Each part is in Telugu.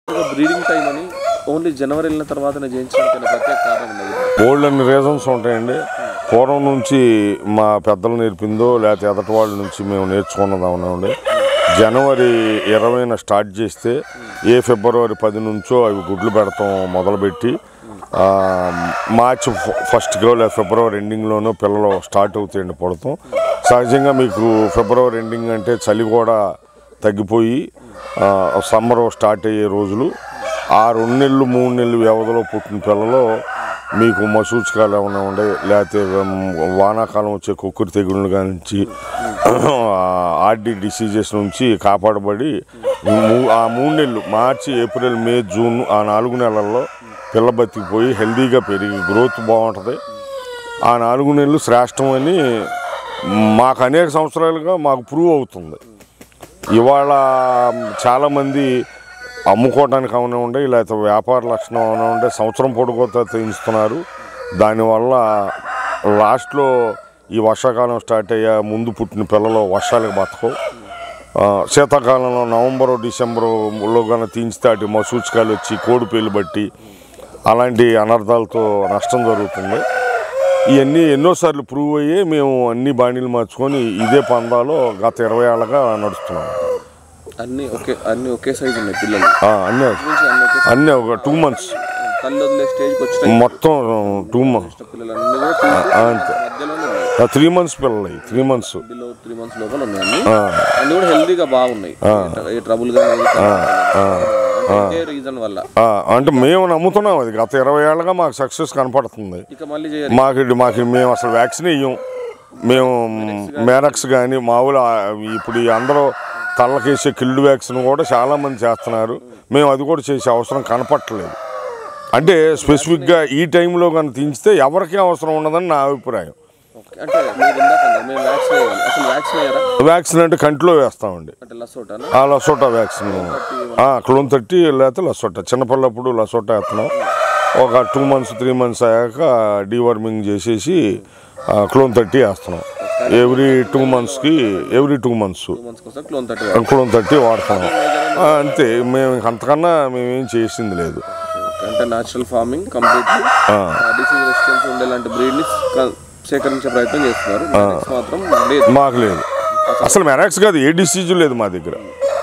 బ్రీడింగ్ టైం అని ఓన్లీ జనవరి వెళ్ళిన తర్వాతనే చేయించడానికి ప్రత్యేక కారణం ఉన్నది బోల్డ్ అన్ని రీజన్స్ ఉంటాయండి పూర్వం నుంచి మా పెద్దలు నేర్పిందో లేకపోతే ఎదటి వాళ్ళ నుంచి మేము నేర్చుకున్నది అవునండి జనవరి ఇరవైన స్టార్ట్ చేస్తే ఏ ఫిబ్రవరి పది నుంచో అవి గుడ్లు పెడతాం మొదలుపెట్టి ఆ, మార్చి ఫ- ఫస్ట్కో లేదా ఫిబ్రవరి ఎండింగ్లోనో పిల్లలు స్టార్ట్ అవుతాయండి పడతాం సహజంగా మీకు ఫిబ్రవరి ఎండింగ్ అంటే చలి కూడా తగ్గిపోయి సమ్మర్ స్టార్ట్ అయ్యే రోజులు ఆ రెండు నెలలు మూడు నెలలు వ్యవధిలో పుట్టిన పిల్లలు మీకు మసూచికాలు ఏమైనా ఉండే లేకపోతే వానాకాలం వచ్చే కుక్కురు తెగుళ్ళ నుంచి ఆర్డి డిసీజెస్ నుంచి కాపాడబడి మూ- ఆ మూడు నెలలు మార్చి ఏప్రిల్ మే జూన్ ఆ నాలుగు నెలల్లో పిల్ల బతికిపోయి హెల్దీగా పెరిగి గ్రోత్ బాగుంటుంది ఆ నాలుగు నెలలు శ్రేష్టమని మాకు అనేక సంవత్సరాలుగా మాకు ప్రూవ్ అవుతుంది ఇవాళ చాలామంది అమ్ముకోవడానికి అవనివ్వండి లేకపోతే వ్యాపార లక్షణం అవనివ్వండి సంవత్సరం పొడుగుతో తీయిస్తున్నారు దానివల్ల లాస్ట్లో ఈ వర్షాకాలం స్టార్ట్ అయ్యే ముందు పుట్టిన పిల్లలు వర్షాలకు బతకవు ఆ, శీతాకాలంలో నవంబరు డిసెంబరులో కానీ తీంచితే అటు మసూచికాలు వచ్చి కోడి పేలు బట్టి అలాంటి అనర్థాలతో నష్టం జరుగుతుంది ఇవన్నీ ఎన్నోసార్లు ప్రూవ్ అయ్యి మేము అన్ని బాణీలు మార్చుకొని ఇదే పందాలో గత ఇరవై ఏళ్ళగా నడుస్తున్నాం అన్ని ఒకే అన్ని ఒకే సైజు ఉన్నాయి పిల్లలు ఆ, అన్నీ నుంచి అన్ని ఒకే అన్నీ ఒక టూ మంత్స్ కళ్ళు వదిలే స్టేజ్కి వచ్చిన మొత్తం టూ మంత్స్ పిల్లలు అన్ని కూడా two to అంతే మధ్యలోనే ఉన్నాయి త్రీ మంత్స్ పిల్లలు three months below three months లోపల ఉన్నాయి అన్ని అన్ని కూడా హెల్దీగా బాగున్నాయి ఏ ట్రబుల్ కానీ ఇదే రీజన్ వల్ల అంటే మేము నమ్ముతున్నాం అది గత ఇరవై ఏళ్ళగా మాకు సక్సెస్ కనపడుతుంది ఇక మళ్ళీ చేయాలి మాకు మాకు మేము అసలు వ్యాక్సిన్ ఇయ్యం మేము మేరక్స్ కానీ మామూలు ఆ, ఇప్పుడు ఈ అందరూ తల్లకేసే కిల్డ్ వ్యాక్సిన్ కూడా చాలామంది చేస్తున్నారు మేము అది కూడా చేసే అవసరం కనపట్టలేదు అంటే స్పెసిఫిక్గా ఈ టైంలో కానీ తీంచితే ఎవరికీ అవసరం ఉండదని నా అభిప్రాయం ఓకే అంటే మీరు ఇందాక అన్నారు, మేము వ్యాక్సిన్ వేయాలి అసలు వ్యాక్సిన్ అయ్యారా వ్యాక్సిన్ అంటే కంటిలో వేస్తామండి అంటే లసోటానా ఆ లసోటా వ్యాక్సిన్ క్లోన్ థర్టీ లేకపోతే లసోటా చిన్నపిల్లప్పుడు లసోటా వేస్తున్నాం ఒక టూ మంత్స్ త్రీ మంత్స్ అయ్యాక డీవర్మింగ్ చేసేసి క్లోన్ థర్టీ వేస్తున్నాం ఎవ్రీ టూ మంత్స్కి ఎవ్రీ టూ మంత్స్ టూ మంత్స్కి ఒకసారి క్లోన్ థర్టీ క్లోన్ థర్టీ వాడుతున్నాం ఆ, అంతే మేము ఇంక అంతకన్నా మేమేం చేసింది లేదు అంటే natural farming completely disease resistance ఉండేలాంటి బ్రీడ్ ని క- సేకరించే ప్రయత్నం చేస్తున్నారు Genetics మాత్రం లేదు మాకు లేదు అసలు మెరాక్స్ కాదు ఏ డిసీజ్ లేదు మా దగ్గర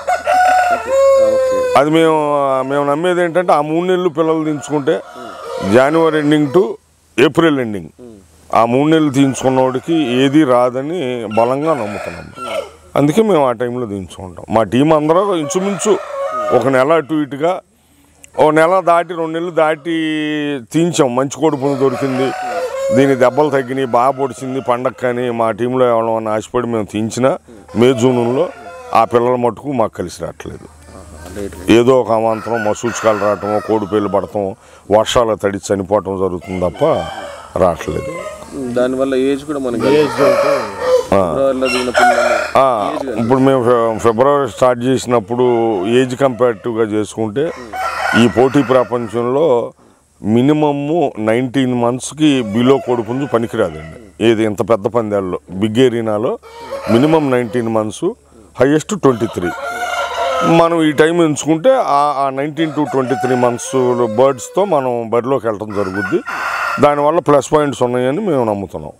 ఓకే అది మేము మేము నమ్మేది ఏంటంటే ఆ మూడు నెలలు పిల్లలు దించుకుంటే జనవరి ఎండింగ్ టు ఏప్రిల్ ఎండింగ్ ఆ మూడు నెలలు తీయించుకున్నవాడికి ఏది రాదని బలంగా నమ్ముతున్నాం అందుకే మేము ఆ టైంలో దించుకుంటాం మా టీం అందరూ ఇంచుమించు ఒక నెల అటు ఇటుగా ఓ నెల దాటి రెండు నెలలు దాటి తీయించాం మంచి కొడుపును దొరికింది దీని దెబ్బలు తగ్గినాయి బాగా పొడిచింది పండగ కానీ మా టీంలో ఎవరైనా ఆశపడి మేము తీయించిన మే జూన్లో ఆ పిల్లల మటుకు మాకు కలిసి రావట్లేదు లేట్ ఏదో ఒక అవాంతరం మసూచికాలు రావటం కోడి పేలు పడటం వర్షాలు తడి చనిపోవటం జరుగుతుంది తప్ప రావట్లేదు దానివల్ల ఏజ్ కూడా మనకి ఫిబ్రవరిలో దిగిన పిల్లలు ఆ, ఇప్పుడు మేము ఫె- ఫిబ్రవరి స్టార్ట్ చేసినప్పుడు ఏజ్ కంపారిటివ్గా చేసుకుంటే ఈ పోటీ ప్రపంచంలో మినిమమ్ నైన్టీన్ మంత్స్కి బిలో కొడుపుంజు పనికిరాదండి ఏది ఇంత పెద్ద పందాల్లో బిగ్ ఏరియాలో minimum nineteen months highest twenty three మనం ఈ టైం ఎంచుకుంటే ఆ nineteen to twenty three months బర్డ్స్తో మనం బరిలోకి వెళ్ళటం జరుగుద్ది దానివల్ల ప్లస్ పాయింట్స్ ఉన్నాయని మేము నమ్ముతున్నాం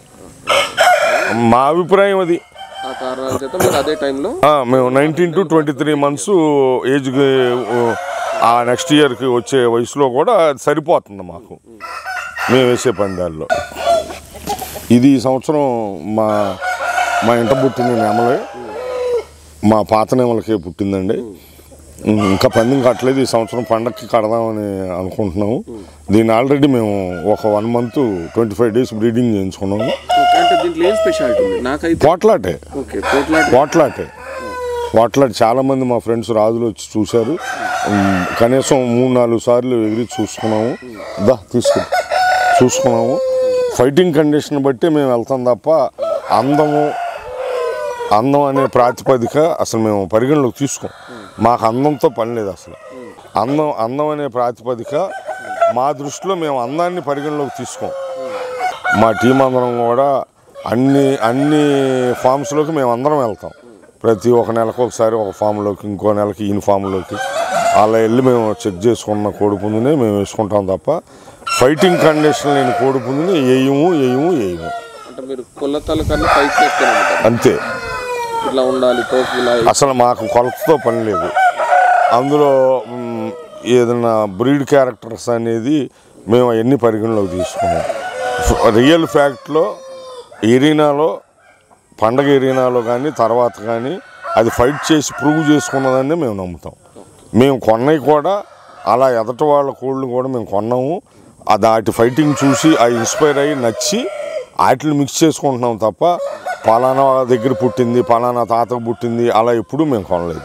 మా అభిప్రాయం అది ఆ కారణాల చేత మీరు అదే టైంలో ఆ, మేము nineteen to twenty three months ఏజ్కి ఆ నెక్స్ట్ ఇయర్కి వచ్చే వయసులో కూడా అది సరిపోతుంది మాకు మేము వేసే పందాల్లో ఇది ఈ సంవత్సరం మా మా ఇంట పుట్టిన నెమలే మా పాత నెమలకే పుట్టిందండి ఇంకా పందెం కట్టలేదు ఈ సంవత్సరం పండగకి కడదామని అనుకుంటున్నాము దీన్ని ఆల్రెడీ మేము ఒక one month twenty five days breeding చేయించుకున్నాము ఓకే, అంటే దీంట్లో ఏం స్పెషాలిటీ ఉంది నాకైతే పోట్లాటే ఓకే పోట్లాట పోట్లాటే పోట్లాట చాలామంది మా ఫ్రెండ్స్ రాజులు వచ్చి చూశారు ఉమ్, కనీసం మూడు నాలుగు సార్లు ఎగిరి చూసుకున్నాము దా తీసుకు చూసుకున్నాము ఫైటింగ్ కండిషన్ బట్టి మేము వెళ్తాం తప్ప అందము అందం అనే ప్రాతిపదిక అసలు మేము పరిగణలోకి తీసుకోం మాకు అందంతో పని లేదు అసలు అందం అందం అనే ప్రాతిపదిక మా దృష్టిలో మేము అందాన్ని పరిగణలోకి తీసుకోం మా టీం అందరం కూడా అన్ని అన్ని ఫామ్స్లోకి మేము అందరం వెళ్తాం ప్రతి ఒక నెలకు ఒకసారి ఒక ఫామ్లోకి ఇంకో నెలకి ఈయన ఫామ్లోకి అలా వెళ్ళి మేము చెక్ చేసుకున్న కోడిపుందునే మేము వేసుకుంటాం తప్ప ఫైటింగ్ కండిషన్ లేని కోడిపుందుని వేయము వేయము వేయము అంటే మీరు కొల్లతల కన్నా పైకి ఎక్కువ నమ్ముతారు అంతే ఇట్లా ఉండాలి తోపు ఇలా అసలు మాకు కొలతతో పని లేదు అందులో మ్, ఏదైనా బ్రీడ్ క్యారెక్టర్స్ అనేది మేము అవన్నీ పరిగణలోకి తీసుకున్నాం ఫ్- రియల్ ఫ్యాక్ట్లో ఎరీనాలో పండగ ఎరీనాలో కానీ తర్వాత కానీ అది ఫైట్ చేసి ప్రూవ్ చేసుకున్నదాన్ని మేము నమ్ముతాం మేము కొన్నవి కూడా అలా ఎదట వాళ్ళ కోళ్ళు కూడా మేము కొన్నాము ఆ దాటి ఫైటింగ్ చూసి ఆ ఇన్స్పైర్ అయ్యి నచ్చి వాటిని మిక్స్ చేసుకుంటున్నాం తప్ప పలానా దగ్గర పుట్టింది పలానా తాతకు పుట్టింది అలా ఎప్పుడూ మేము కొనలేదు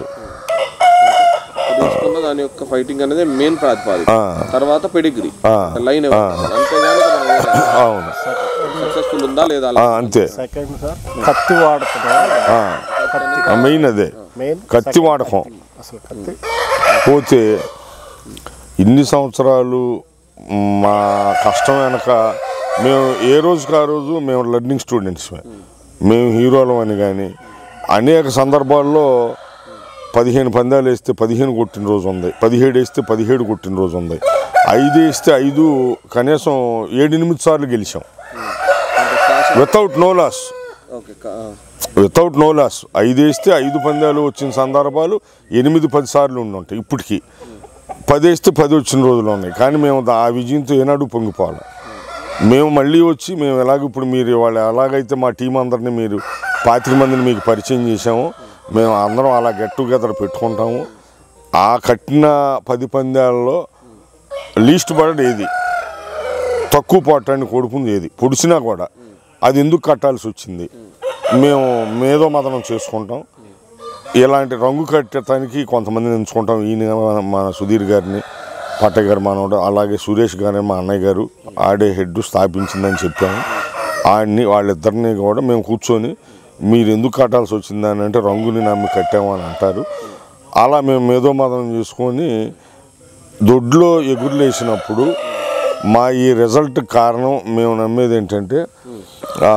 తీసుకున్న దాని యొక్క ఫైటింగ్ అనేది మెయిన్ ప్రాతిపాదిక ఆ. తర్వాత పెడిగ్రీ ఆ. లైన్ అంతేగాని అవును సక్సెస్ఫుల్ ఉందా లేదా ఆ, అంతే సెకండ్ సార్ కత్తి వాడుతున్నాం ఆ, మెయిన్ అదే మెయిన్ కత్తి వాడకం అసలు కత్తి పోతే ఇన్ని సంవత్సరాలు మా కష్టం వెనక మేము ఏ రోజుకి ఆ రోజు మేము లర్నింగ్ స్టూడెంట్స్మే మేము హీరోలం అని కానీ అనేక సందర్భాల్లో పదిహేను పందాలు వేస్తే పదిహేను కొట్టిన రోజు ఉంది పదిహేడు వేస్తే పదిహేడు కొట్టిన రోజు ఉంది ఐదు వేస్తే ఐదు కనీసం ఏడెనిమిది సార్లు గెలిచాం without no loss okay without no loss ఐదు వేస్తే ఐదు పందాలు వచ్చిన సందర్భాలు ఎనిమిది పది సార్లు ఉండి ఉంటాయి ఇప్పటికీ పది వేస్తే పది వచ్చిన రోజులు ఉన్నాయి కానీ మేము దా- ఆ విజయంతో ఏనాడు పొంగిపోవాలి మేము మళ్ళీ వచ్చి మేము ఎలాగ ఇప్పుడు మీరు వాళ్ళు ఎలాగైతే మా టీం అందరినీ మీరు పాతిక మందిని మీకు పరిచయం చేసాము మేము అందరం అలా గెట్ టుగెదర్ పెట్టుకుంటాము ఆ కట్టిన పది పందాలలో లీస్ట్ బర్డ్ ఏది తక్కువ పొట్టాన్ని కొడుకుంది ఏది పొడిచినా కూడా అది ఎందుకు కట్టాల్సి వచ్చింది మేము మేధో మదనం చేసుకుంటాం ఇలాంటి రంగు కట్టడానికి కొంతమందిని ఎంచుకుంటాం ఈయన మన- మన సుధీర్ గారిని పట్టయ్య గారు మనవడు అలాగే సురేష్ గారు మా అన్నయ్య గారు ఆడే హెడ్ స్థాపించిందని చెప్పాము ఆడిని వాళ్ళిద్దరిని కూడా మేము కూర్చొని మీరు ఎందుకు కట్టాల్సి వచ్చిందని అంటే రంగుని నమ్మి కట్టాము అని అంటారు అలా మేము మేధో మదనం చేసుకొని దొడ్లో ఎగురులేసినప్పుడు మా ఈ రిజల్ట్ కారణం మేము నమ్మేది ఏంటంటే ఆ,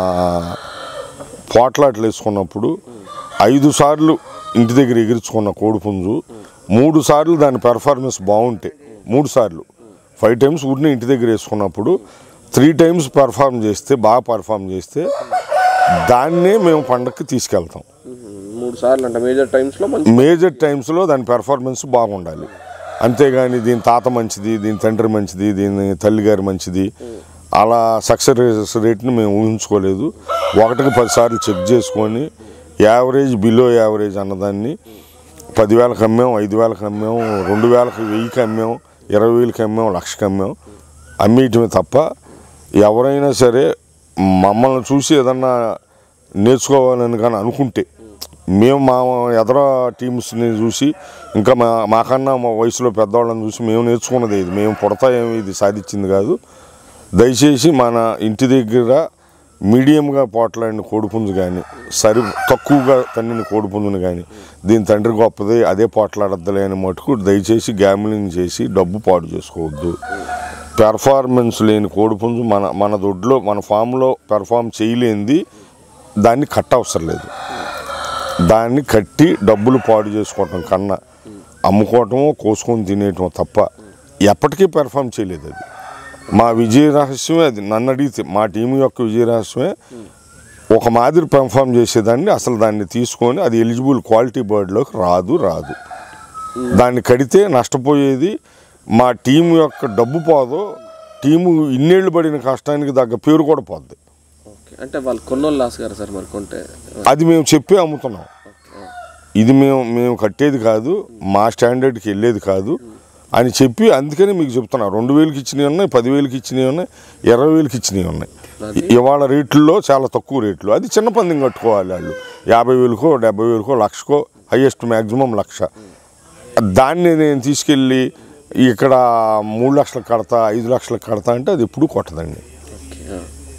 పోట్లాట్లు వేసుకున్నప్పుడు ఐదు సార్లు ఇంటి దగ్గర ఎగిరించుకున్న కోడిపుంజు మూడు సార్లు దాని పెర్ఫార్మెన్స్ బాగుంటే మూడు సార్లు ఫైవ్ టైమ్స్ ఊరిని ఇంటి దగ్గర వేసుకున్నప్పుడు త్రీ టైమ్స్ పెర్ఫార్మ్ చేస్తే బాగా పెర్ఫార్మ్ చేస్తే దాన్నే మేము పండక్కి తీసుకెళ్తాం మూడు సార్లు అంటే మేజర్ టైమ్స్ లో మంచి మేజర్ టైమ్స్లో దాని పెర్ఫార్మెన్స్ బాగుండాలి అంతేగాని దీని తాత మంచిది దీని తండ్రి మంచిది దీని తల్లిగారు మంచిది అలా సక్సెస్ రేట్ని మేము ఊహించుకోలేదు ఒకటికి పదిసార్లు చెక్ చేసుకొని యావరేజ్ బిలో యావరేజ్ అన్నదాన్ని పదివేలకు అమ్మాం ఐదు వేలకు అమ్మాం రెండు వేలకు వెయ్యికి అమ్మాం ఇరవై వేలకి అమ్మాం లక్షకి అమ్మాం అమ్మేయటమే తప్ప ఎవరైనా సరే మమ్మల్ని చూసి ఏదన్నా నేర్చుకోవాలని కానీ అనుకుంటే మేము మా ఎదర టీమ్స్ని చూసి ఇంకా మా మాకన్నా మా వయసులో పెద్దవాళ్ళని చూసి మేము నేర్చుకున్నది ఇది మేము పుడతా ఏమి ఇది సాధించింది కాదు దయచేసి మన ఇంటి దగ్గర మీడియంగా పోట్లాడిన కోడిపుంజు కానీ సరి తక్కువగా తన్నిన కోడిపుంజుని కానీ దీని తండ్రి గొప్పది అదే పోట్లాడద్దులే అని మటుకు దయచేసి గ్యామ్లింగ్ చేసి డబ్బు పాడు చేసుకోవద్దు పెర్ఫార్మెన్స్ లేని కోడిపుంజు మన మన దొడ్లో మన ఫామ్లో పెర్ఫామ్ చేయలేనిది దాన్ని కట్ట అవసరం లేదు దాన్ని కట్టి డబ్బులు పాడు చేసుకోవటం కన్నా అమ్ముకోవటమో కోసుకొని తినేయటం తప్ప ఎప్పటికీ పెర్ఫామ్ చేయలేదు అది మా విజయ రహస్యమే అది నన్ను అడిగితే మా టీం యొక్క విజయ రహస్యమే ఒక మాదిరి పెర్ఫామ్ చేసేదాన్ని అసలు దాన్ని తీసుకొని అది ఎలిజిబుల్ క్వాలిటీ బర్డ్లోకి రాదు రాదు దాన్ని కడితే నష్టపోయేది మా టీం యొక్క డబ్బు పోదు టీము ఇన్నేళ్ళు పడిన కష్టానికి తగ్గ పేరు కూడా పోద్ది ఓకే అంటే వాళ్ళు కొన్నోళ్ళు లాస్ గారు సార్ మరి కొంటే అది మేము చెప్పే అమ్ముతున్నాం ఇది మేము మేము కట్టేది కాదు మా స్టాండర్డ్కి వెళ్ళేది కాదు అని చెప్పి అందుకని మీకు చెప్తున్నా రెండు వేలకి ఇచ్చినవి ఉన్నాయి పదివేలకి ఇచ్చినవి ఉన్నాయి ఇరవై వేలకి ఇచ్చినవి ఉన్నాయి ఇ- ఇవాళ రేట్లలో చాలా తక్కువ రేట్లు అది చిన్న పందెం కట్టుకోవాలి వాళ్ళు యాభై వేలకో డెబ్బై వేలకో లక్షకో హయ్యెస్ట్ మ్యాక్సిమం లక్ష దాన్ని నేను తీసుకెళ్ళి ఇక్కడ మూడు లక్షలకు కడతా ఐదు లక్షలకు కడతా అంటే అది ఎప్పుడు కొట్టదండి ఓకే ఆ.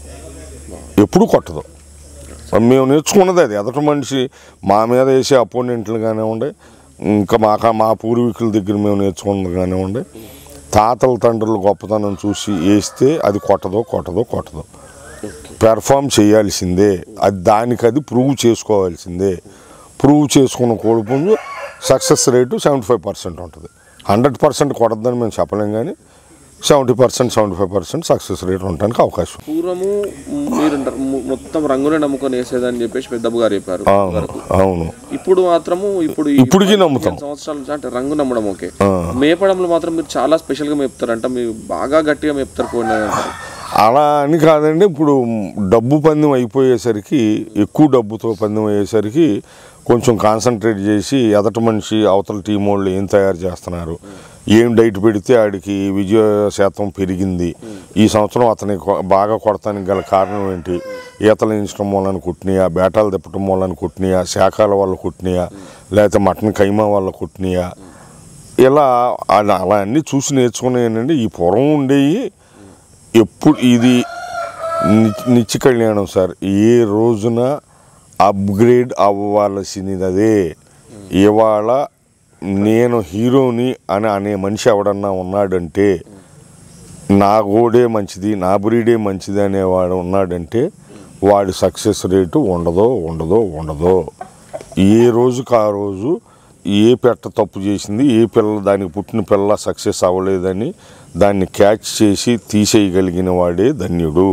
ఎప్పుడు కొట్టదు మేము నేర్చుకున్నది అది ఎదట మనిషి మా మీద వేసే అపోనెంట్లు కానివ్వండి ఇంకా మా మా పూర్వీకుల దగ్గర మేము నేర్చుకున్నది కానివ్వండి తాతల తండ్రుల గొప్పతనం చూసి వేస్తే అది కొట్టదో కొట్టదో కొట్టదో పెర్ఫామ్ చేయాల్సిందే అది దానికి అది ప్రూవ్ చేసుకోవాల్సిందే ప్రూవ్ చేసుకున్న కోడిపుంజు success rate seventy five percent ఉంటుంది హండ్రెడ్ పర్సెంట్ కొడద్దని మేము చెప్పలేం కానీ seventy percent seventy five percent success rate ఉండడానికి అవకాశం పూర్వము మీరు ము- మొత్తం రంగునే నమ్ముకొని వేసేదని చెప్పేసి పెద్దమ్మ గారు చెప్పారు అవును అవును ఇప్పుడు మాత్రము ఇప్పుడు ఈ ఇప్పటికీ నమ్ముతాం. పదిహేను సంవత్సరాల నుంచి అంటే రంగు నమ్మడం ఓకే మేపడంలో మాత్రం మీరు చాలా స్పెషల్ గా మేపుతారు అంటే మీరు బాగా గట్టిగా మేపుతారు కోడిని అంటారు అలా అని కాదండి ఇప్పుడు డబ్బు పందెం అయిపోయేసరికి ఎక్కువ డబ్బుతో పందెం అయ్యేసరికి కొంచెం కాన్సన్ట్రేట్ చేసి ఎదటి మనిషి అవతల టీం వాళ్ళు ఏం తయారు చేస్తున్నారు ఏం డైట్ పెడితే ఆడికి విజయ శాతం పెరిగింది ఈ సంవత్సరం అతని కొ- బాగా కొడతానికి గల కారణం ఏంటి ఈతలు వేయించడం మూలన కుట్టినాయా బేటాలు తిప్పటం మూలన కుట్టినాయా శాఖల వల్ల కుట్టినాయా లేకపోతే మటన్ కైమా వల్ల కుట్టినాయా ఇలా అలా అలా అన్నీ చూసి నేర్చుకున్నాయండి ఈ పూర్వం ఉండేవి ఎప్పుడు ఇది ని- నిత్య కళ్యాణం సార్ ఏ రోజున అప్గ్రేడ్ అవ్వాల్సింది అదే ఇవాళ నేను హీరోని అని అనే మనిషి ఎవడన్నా ఉన్నాడంటే నా గోడే మంచిది నా బ్రీడే మంచిది అనేవాడు ఉన్నాడంటే వాడి సక్సెస్ రేటు ఉండదో ఉండదో ఉండదో ఏ రోజుకు ఆ రోజు ఏ పెట్ట తప్పు చేసింది ఏ పిల్ల దానికి పుట్టిన పిల్ల సక్సెస్ అవ్వలేదని దాన్ని క్యాచ్ చేసి తీసేయగలిగిన వాడే ధన్యుడు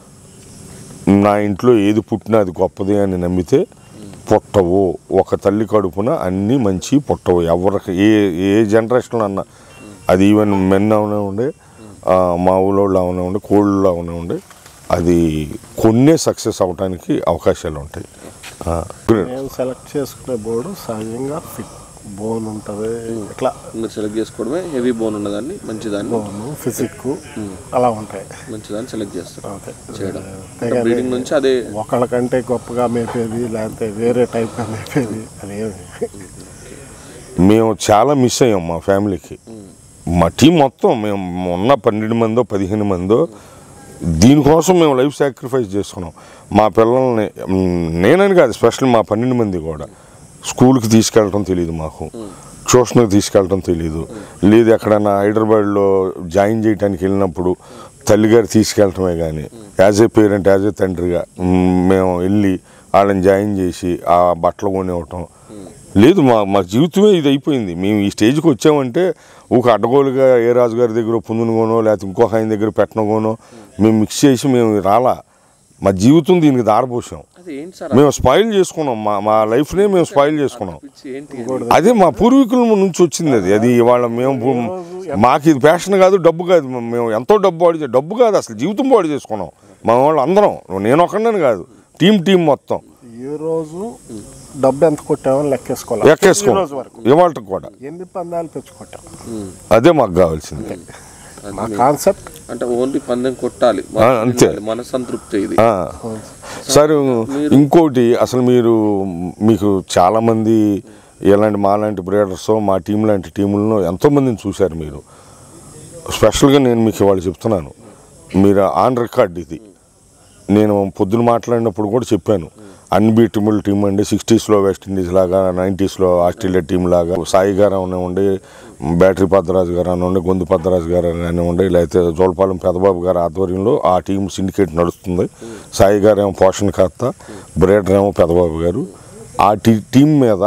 నా ఇంట్లో ఏది పుట్టినా అది గొప్పది అని నమ్మితే పుట్టవు ఒక తల్లి కడుపున అన్నీ మంచి పుట్టవు ఎవరికి ఏ ఏ జనరేషన్లో అన్నా అది ఈవెన్ మెన్ అవనివ్వండి ఆ, మా ఊళ్ళో అవనివ్వండి కోళ్ళు అవనివ్వండి అది కొన్నే సక్సెస్ అవడానికి అవకాశాలు ఉంటాయి ఆ, మేము సెలెక్ట్ చేసుకునే బోర్డు సహజంగా ఫిట్ బోన్ ఉంటుంది ఇట్లా మీరు సెలెక్ట్ చేసుకోవడమే హెవీ బోన్ ఉన్నదాన్ని మంచిదాన్ని బోను ఫిజిక్ అలా ఉంటాయి మంచిదాన్ని సెలెక్ట్ చేస్తారు ఓకే చేయడం అంతేగాని బ్రీడింగ్ నుంచి అదే ఒకళ్ళకంటే గొప్పగా మేపేది లేకపోతే వేరే టైప్గా మేపేది అదేమి మేము చాలా మిస్ అయ్యాం మా ఫ్యామిలీకి మా టీం మొత్తం మేము ఉన్న పన్నెండు మందో పదిహేను మందో దీనికోసం మేము లైఫ్ సాక్రిఫైస్ చేసుకున్నాం మా పిల్లల్ని మ్, నేనని కాదు స్పెషల్ మా పన్నెండు మంది కూడా స్కూల్కి తీసుకెళ్ళటం తెలియదు మాకు ట్యూషన్కి తీసుకెళ్ళటం తెలియదు లేదు ఎక్కడైనా హైదరాబాద్లో జాయిన్ చేయడానికి వెళ్ళినప్పుడు తల్లిగారు తీసుకెళ్ళటమే కానీ as a parent as a తండ్రిగా మ్, మేము వెళ్ళి వాళ్ళని జాయిన్ చేసి ఆ బట్టలు కొనివ్వటం లేదు మా మా జీవితమే ఇది అయిపోయింది మేము ఈ స్టేజ్కి వచ్చామంటే ఒక అడ్డగోలుగా ఏ రాజుగారి దగ్గర పుందునుగోనో లేకపోతే ఇంకొక ఆయన దగ్గర పెట్టనగోనో మేము మిక్స్ చేసి మేము రాలా మా జీవితం దీనికి దారపోసాం అది ఏంటి సార్ మేము స్పాయిల్ చేసుకున్నాం మా మా లైఫ్నే మేము స్పాయిల్ చేసుకున్నాం పిచ్చి ఏంటి అది? అదే మా పూర్వీకుల నుంచి వచ్చింది అది అది ఇవాళ మేము భూ- మాకు ఇది ప్యాషన్ కాదు డబ్బు కాదు మేము ఎంతో డబ్బు బాడీ చే- డబ్బు కాదు అసలు జీవితం బాడీ చేసుకున్నాం మా వాళ్ళు అందరం నేను ఒక్కడని కాదు టీం టీం మొత్తం ఈ రోజు డబ్బు ఎంత కొట్టామని లెక్కేసుకోవాలి ఈ ఎక్కేసుకోం రోజు వరకు ఇవాళ కూడా ఎన్ని పందాలు పెంచుకొట్టాం అదే మాకు కావాల్సింది మా కాన్సెప్ట్ అంటే ఓన్లీ పందెం కొట్టాలి ఆ, అంతే. మన సంతృప్తి ఇది ఆ. సరే ఇంకోటి అసలు మీరు మీకు చాలామంది ఇలాంటి మా లాంటి బ్రేడర్స్ మా టీం లాంటి టీములను ఎంతోమందిని చూశారు మీరు స్పెషల్గా నేను మీకు ఇవాళ చెప్తున్నాను మీరు ఆన్ రికార్డ్ ఇది నేను పొద్దున మాట్లాడినప్పుడు కూడా చెప్పాను అన్బీటబుల్ టీం అండి సిక్స్టీస్లో వెస్టిండీస్ లాగా నైంటీస్లో ఆస్ట్రేలియా టీం లాగా సాయి గారు అవనివ్వండి బ్యాటరీ పద్దరాజు గారు అనివ్వండి గొంతు పద్దరాజు గారు అనివ్వండి లేకపోతే జోలపాలెం పెదబాబు గారి ఆధ్వర్యంలో ఆ టీం సిండికేట్ నడుస్తుంది సాయి గారు ఏమో పోషణ కర్త బ్రేడర్ ఏమో పెదబాబు గారు ఆ టీ టీం మీద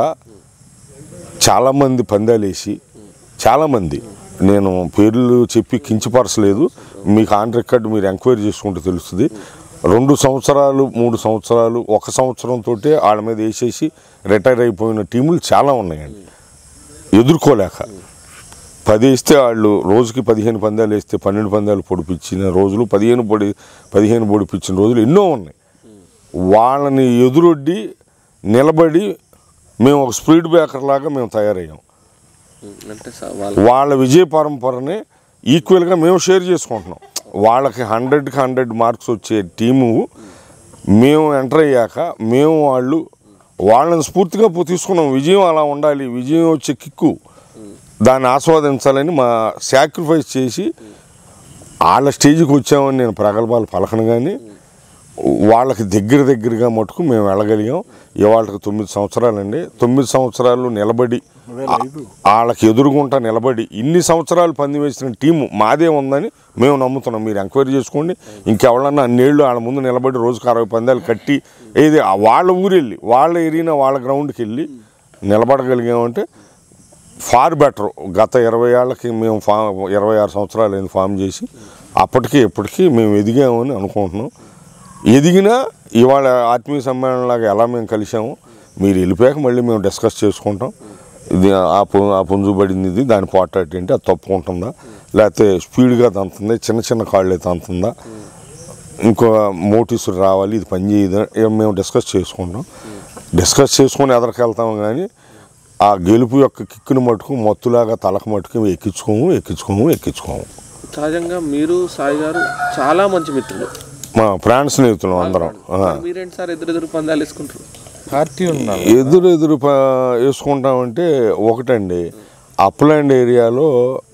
చాలామంది పందాలేసి చాలామంది నేను పేర్లు చెప్పి కించపరచలేదు మీకు ఆన్ రికార్డ్ మీరు ఎంక్వైరీ చేసుకుంటే తెలుస్తుంది రెండు సంవత్సరాలు మూడు సంవత్సరాలు ఒక సంవత్సరంతో వాళ్ళ మీద వేసేసి రిటైర్ అయిపోయిన టీములు చాలా ఉన్నాయండి ఎదుర్కోలేక పది వేస్తే వాళ్ళు రోజుకి పదిహేను పందాలు వేస్తే పన్నెండు పందాలు పొడిపించిన రోజులు పదిహేను పొడి పదిహేను పొడిపించిన రోజులు ఎన్నో ఉన్నాయి వాళ్ళని ఎదురొడ్డి నిలబడి మేము ఒక స్పీడ్ బ్రేకర్ లాగా మేము తయారయ్యాం అంటే స- వాళ్ళ వాళ్ళ విజయ పరంపరని ఈక్వల్గా మేము షేర్ చేసుకుంటున్నాం వాళ్ళకి హండ్రెడ్కి హండ్రెడ్ మార్క్స్ వచ్చే టీము మేము ఎంటర్ అయ్యాక మేము వాళ్ళు వాళ్ళని స్ఫూర్తిగా పో- తీసుకున్నాం విజయం అలా ఉండాలి విజయం వచ్చే కిక్కు దాన్ని ఆస్వాదించాలని మా సాక్రిఫైస్ చేసి వాళ్ళ స్టేజ్కి వచ్చామని నేను ప్రగల్భాలు పలకను కానీ వాళ్ళకి దగ్గర దగ్గరగా మటుకు మేము వెళ్ళగలిగాం ఇవాళకి తొమ్మిది సంవత్సరాలండి తొమ్మిది సంవత్సరాలు నిలబడి ఆ- వాళ్ళకి ఎదురుగుంటా నిలబడి ఇన్ని సంవత్సరాలు పంది వేసిన టీము మాదే ఉందని మేము నమ్ముతున్నాం మీరు ఎంక్వైరీ చేసుకోండి ఇంకెవరన్నా అన్నేళ్ళు వాళ్ళ ముందు నిలబడి రోజుకు అరవై పందాలు కట్టి ఏది ఆ వాళ్ళ ఊరు వెళ్ళి వాళ్ళ ఏరియాన వాళ్ళ గ్రౌండ్కి వెళ్ళి నిలబడగలిగామంటే ఫార్ బెటర్ గత ఇరవై ఏళ్ళకి మేము ఫా ఇరవై ఆరు సంవత్సరాలు అయింది ఫామ్ చేసి అప్పటికి ఇప్పటికీ మేము ఎదిగామని అనుకుంటున్నాం ఎదిగినా ఇవాళ ఆత్మీయ సమ్మేళనంలాగా ఎలా మేము కలిసాము మీరు వెళ్ళిపోయాక మళ్ళీ మేము డిస్కస్ చేసుకుంటాం ఇది ఆ పు ఆ పుంజు పడింది ఇది దాని పోటాటి ఏంటి అది తప్పుకుంటుందా లేకపోతే స్పీడ్గా తంతుంది చిన్న చిన్న కాళ్ళే తంతుందా ఇంకో మోటీస్ రావాలి ఇది పని చేయదు ఇక మేము డిస్కస్ చేసుకుంటాం డిస్కస్ చేసుకొని ఎదరికెళ్తాం కానీ ఆ గెలుపు యొక్క కిక్కుని మటుకు మత్తులాగా తలకు మటుకు ఎక్కించుకోము ఎక్కించుకోము ఎక్కించుకోము సహజంగా మీరు సాయి గారు చాలా మంచి మిత్రులు మా ప్రాణ స్నేహితులు అందరం ఆ. మరి మీరేంటి సార్ ఎదురెదురు పందాలు వేసుకుంటారు పార్టీ ఉన్నారు ఎదురు ఎదురు ప- వేసుకుంటామంటే ఒకటండి అప్లాండ్ ఏరియాలో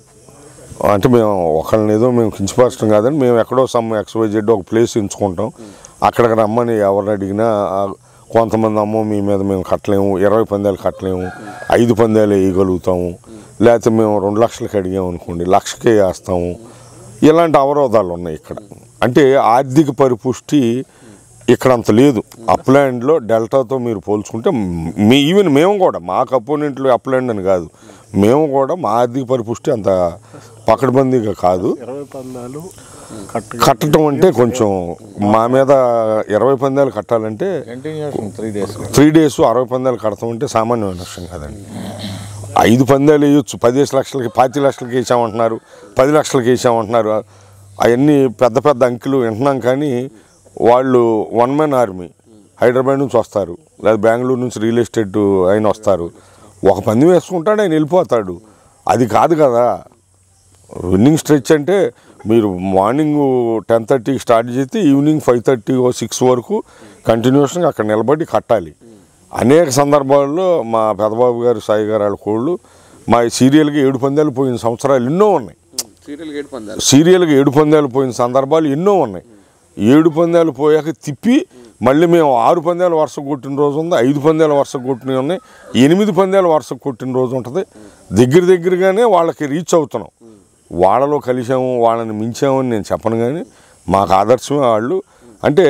అంటే మేము ఒకళ్ళని ఏదో మేము కించపరచడం కాదని మేము ఎక్కడో సమ్ ఎక్స్వైజెడ్ ఒక ప్లేస్ ఎంచుకుంటాం అక్కడికి రమ్మని ఎవరిని అడిగినా ఆ, కొంతమంది అమ్మో మీ మీద మేము కట్టలేము ఇరవై పందాలు కట్టలేము ఐదు పందాలు వేయగలుగుతాము లేకపోతే మేము రెండు లక్షలకి అడిగాము అనుకోండి లక్షకే వేస్తాము ఇలాంటి అవరోధాలు ఉన్నాయి ఇక్కడ అంటే ఆర్థిక పరిపుష్టి ఇక్కడ అంత లేదు అప్లాండ్లో డెల్టాతో మీరు పోల్చుకుంటే మీ ఈవెన్ మేము కూడా మాకు అపోనెంట్లు అప్లాండ్ అని కాదు మేము కూడా మా ఆర్థిక పరిపుష్టి అంత పకడ్బందీగా కాదు ఇరవై పందాలు కట్ట కట్టడం అంటే కొంచెం మా మీద ఇరవై పందాలు కట్టాలంటే continuation three days three days అరవై పందాలు కడతాం అంటే సామాన్యమైన విషయం కాదండి ఐదు పందాలు వేయొచ్చు పదిహేను లక్షలకి పాతి లక్షలకి వేసామంటున్నారు పది లక్షలకి వేసామంటున్నారు అవన్నీ పెద్ద పెద్ద అంకెలు వింటున్నాం కానీ వాళ్ళు వన్ మ్యాన్ ఆర్మీ హైదరాబాద్ నుంచి వస్తారు లేదా బెంగళూరు నుంచి రియల్ ఎస్టేట్ ఆయన వస్తారు ఒక పందెం వేసుకుంటాడు ఆయన వెళ్ళిపోతాడు అది కాదు కదా విన్నింగ్ స్ట్రెచ్ అంటే మీరు మార్నింగ్ టెన్ థర్టీకి స్టార్ట్ చేస్తే ఈవినింగ్ ఫైవ్ థర్టీ సిక్స్ వరకు కంటిన్యూషన్గా అక్కడ నిలబడి కట్టాలి అనేక సందర్భాల్లో మా పెదబాబు గారు సాయి గారు వాళ్ళ కోళ్ళు మా సీరియల్గా ఏడు పందాలు పోయిన సంవత్సరాలు ఎన్నో ఉన్నాయి సీరియల్ గేట్ పందాలు సీరియల్గా ఏడు పందాలు పోయిన సందర్భాలు ఎన్నో ఉన్నాయి ఏడు పందాలు పోయాక తిప్పి మళ్ళీ మేము ఆరు పందాలు వరుస కొట్టిన రోజు ఉంది ఐదు పందాలు వరుస కొట్టినవి ఉన్నాయి ఎనిమిది పందాలు వరుస కొట్టిన రోజు ఉంటుంది దగ్గర దగ్గరగానే వాళ్ళకి రీచ్ అవుతున్నాం వాళ్ళలో కలిసాము వాళ్ళని మించామని నేను చెప్పను కానీ మాకు ఆదర్శమే వాళ్ళు అంటే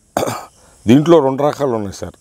దీంట్లో రెండు రకాలు ఉన్నాయి సార్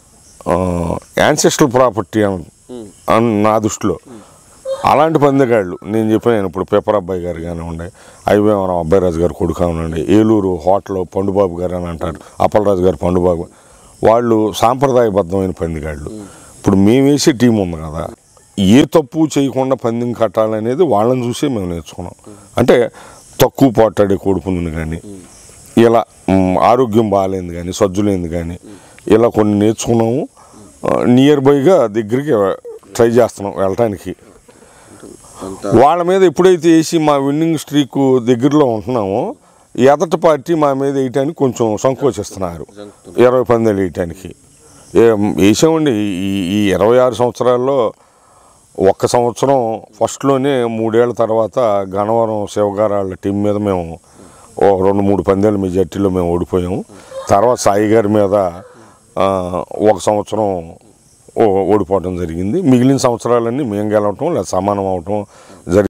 యాన్సెస్ట్రల్ ప్రాపర్టీ అని అని నా దృష్టిలో అలాంటి పందెగాళ్ళు నేను చెప్పాను ఇప్పుడు పేపర్ అబ్బాయి గారు కానివ్వండి ఐవేవరం అబ్బాయిరాజు గారు కొడుకు కానివ్వండి ఏలూరు హోటల్ పండుబాబు గారు అని అంటారు అప్పలరాజు గారు పండుబాబు వాళ్ళు సాంప్రదాయబద్ధమైన పందిగాళ్ళు ఇప్పుడు మేము వేసే టీం ఉంది కదా ఏ తప్పు చేయకుండా పందెం కట్టాలనేది వాళ్ళని చూసే మేము నేర్చుకున్నాం అంటే తక్కువ పోటాడే కోడిపుందుని కానీ ఇలా మ్, ఆరోగ్యం బాగాలేదు కానీ సజ్జులేంది కానీ ఇలా కొన్ని నేర్చుకున్నాము నియర్ బైగా దగ్గరికి ట్రై చేస్తున్నాం వెళ్ళటానికి అంత వాళ్ళ మీద ఎప్పుడైతే వేసి మా విన్నింగ్ స్ట్రీక్ దగ్గరలో ఉంటున్నామో ఎదటి పార్టీ మా మీద వేయటానికి కొంచెం సంకోచిస్తున్నారు ఇరవై పందాలు వేయటానికి ఏ- వేసామండి ఈ ఈ ఇరవై ఆరు సంవత్సరాల్లో ఒక్క సంవత్సరం ఫస్ట్లోనే మూడేళ్ల తర్వాత గణవరం శివగారు వాళ్ళ టీం మీద మేము ఓ రెండు మూడు పందాల మెజార్టీలో మేము ఓడిపోయాము తర్వాత సాయి గారి మీద ఆ, ఒక సంవత్సరం ఓ- ఓడిపోవటం జరిగింది మిగిలిన సంవత్సరాలన్నీ మేము గెలవటం లేదా సమానం అవటం జరిగింది